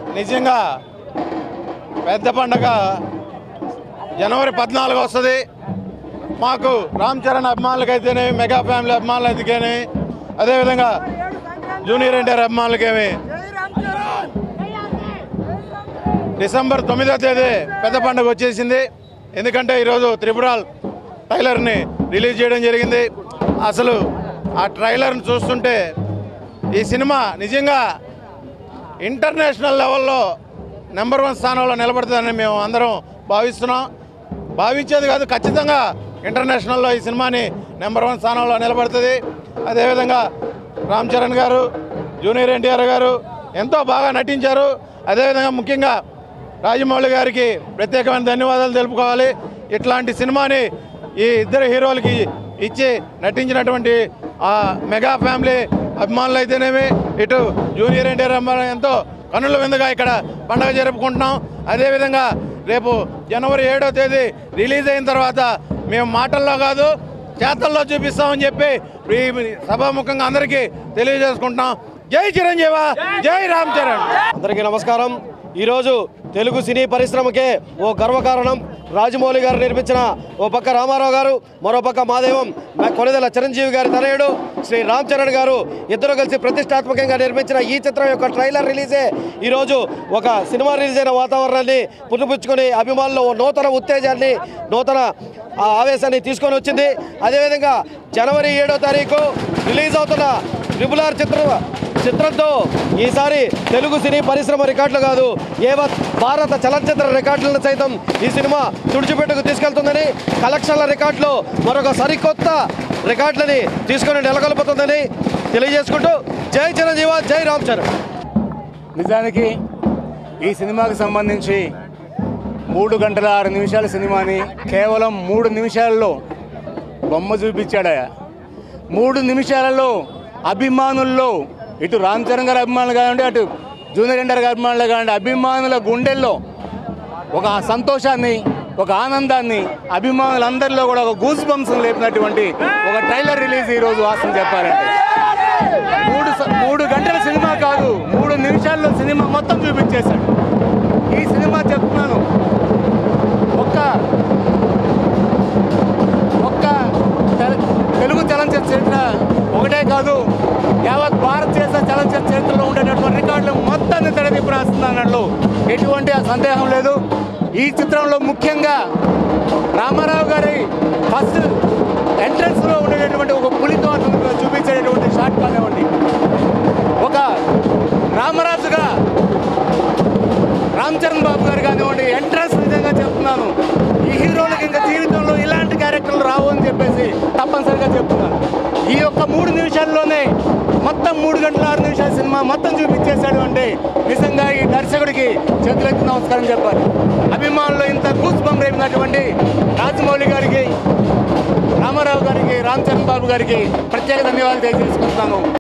నిజంగా పెద్ద పండగ జనవరి పద్నాలుగు వస్తుంది మాకు రామ్ చరణ్ అభిమానులకైతేనే మెగా ఫ్యామిలీ అభిమానులకైతేనే అదేవిధంగా జూనియర్ ఎన్టీఆర్ అభిమానులకేమి డిసెంబర్ తొమ్మిదో తేదీ పెద్ద పండుగ వచ్చేసింది ఎందుకంటే ఈరోజు త్రిపురాల్ ట్రైలర్ని రిలీజ్ చేయడం జరిగింది అసలు ఆ ట్రైలర్ని చూస్తుంటే ఈ సినిమా నిజంగా ఇంటర్నేషనల్ లెవెల్లో నెంబర్ వన్ స్థానంలో నిలబడుతుందని మేము అందరం భావిస్తున్నాం భావించేది కాదు ఖచ్చితంగా ఇంటర్నేషనల్లో ఈ సినిమాని నెంబర్ వన్ స్థానంలో నిలబడుతుంది అదేవిధంగా రామ్ చరణ్ గారు జూనియర్ ఎన్టీఆర్ గారు ఎంతో బాగా నటించారు అదేవిధంగా ముఖ్యంగా రాజమౌళి గారికి ప్రత్యేకమైన ధన్యవాదాలు తెలుపుకోవాలి ఇట్లాంటి సినిమాని ఈ ఇద్దరు హీరోలకి ఇచ్చి నటించినటువంటి ఆ మెగా ఫ్యామిలీ అభిమానులు అయితేనేమి ఇటు జూనియర్ ఎన్టీఆర్ అభిమానులు ఎంతో కన్నుల విందుగా ఇక్కడ పండగ జరుపుకుంటున్నాం అదేవిధంగా రేపు జనవరి ఏడో తేదీ రిలీజ్ అయిన తర్వాత మేము మాటల్లో కాదు చేతల్లో చూపిస్తామని చెప్పి ఈ సభాముఖంగా అందరికీ తెలియజేసుకుంటున్నాం జై చిరంజీవ జై రామ్ చరణ్ అందరికీ నమస్కారం ఈరోజు తెలుగు సినీ పరిశ్రమకే ఓ గర్వకారణం రాజమౌళి గారు నిర్మించిన ఓ పక్క రామారావు గారు మరో పక్క మాదేవం మ- కొనిదెల చిరంజీవి గారి తనయుడు శ్రీ రామ్ చరణ్ గారు ఇద్దరు కలిసి ప్రతిష్టాత్మకంగా నిర్మించిన ఈ చిత్రం యొక్క ట్రైలర్ రిలీజే ఈరోజు ఒక సినిమా రిలీజ్ అయిన వాతావరణాన్ని పుట్టుపుచ్చుకొని అభిమానులు ఓ నూతన ఉత్తేజాన్ని నూతన ఆ ఆవేశాన్ని తీసుకొని వచ్చింది అదేవిధంగా జనవరి ఏడో తారీఖు రిలీజ్ అవుతున్న ట్రిపుల్ ఆర్ చిత్రం చిత్రంతో ఈసారి తెలుగు సినీ పరిశ్రమ రికార్డులు కాదు ఏవత్ భారత చలనచిత్ర రికార్డులను సైతం ఈ సినిమా తుడిచిపెట్టుకు తీసుకెళ్తుందని కలెక్షన్ల రికార్డులు మరొక సరికొత్త రికార్డులని తీసుకొని నెలకొల్పుతుందని తెలియజేసుకుంటూ జై చిరంజీవ జై రామ్ చరణ్ నిజానికి ఈ సినిమాకి సంబంధించి మూడు గంటల ఆరు నిమిషాల సినిమాని కేవలం మూడు నిమిషాల్లో బొమ్మ చూపించాడయా మూడు నిమిషాలలో అభిమానుల్లో ఇటు రామ్ చరణ్ గారి అభిమానులు కానివ్వండి అటు జూనియర్ ఎన్టీఆర్ గారి అభిమానులు కానివ్వండి అభిమానుల గుండెల్లో ఒక సంతోషాన్ని ఒక ఆనందాన్ని అభిమానులందరిలో కూడా ఒక గూస్ బంప్స్ లేపినటువంటి ఒక ట్రైలర్ రిలీజ్ ఈరోజు వాసన చెప్పాలంటే మూడు స- మూడు గంటల సినిమా కాదు మూడు నిమిషాల్లో సినిమా మొత్తం చూపించేశాడు ఈ సినిమా చెప్తున్నాను ఒక్క ఒక్క తెల- తెలుగు చలనచిత్ర చరిత్ర ఒకటే కాదు యావత్ భారతదేశ చలనచిత్ర చరిత్రలో ఉండేటటువంటి రికార్డులు మొత్తాన్ని తెరదిప్పు రాస్తుంది అన్నట్లు ఎటువంటి సందేహం లేదు ఈ చిత్రంలో ముఖ్యంగా రామారావు గారి ఫస్ట్ ఎంట్రన్స్ లో ఉండేటటువంటి ఒక పులితో చూపించేటటువంటి షాట్ కానివ్వండి ఒక రామరాజుగా రామ్ చరణ్ బాబు గారు కానివ్వండి ఎంట్రన్స్ విధంగా చెప్తున్నాను ఈ హీరోలకి ఇంకా జీవితంలో ఇలాంటి క్యారెక్టర్లు రావు అని చెప్పేసి తప్పనిసరిగా చెప్తున్నాను ఈ యొక్క మూడు నిమిషాల్లోనే మొత్తం మూడు గంటల ఆరు నిమిషాల సినిమా మొత్తం చూపించేశాడు అంటే నిజంగా ఈ దర్శకుడికి చేతులెత్తి నమస్కారం చెప్పాలి అభిమానులు ఇంత కూస్ బంప్ రేపినటువంటి రాజమౌళి గారికి రామారావు గారికి రామ్ చరణ్ బాబు గారికి ప్రత్యేక ధన్యవాదాలు తెలియజేసుకుంటున్నాను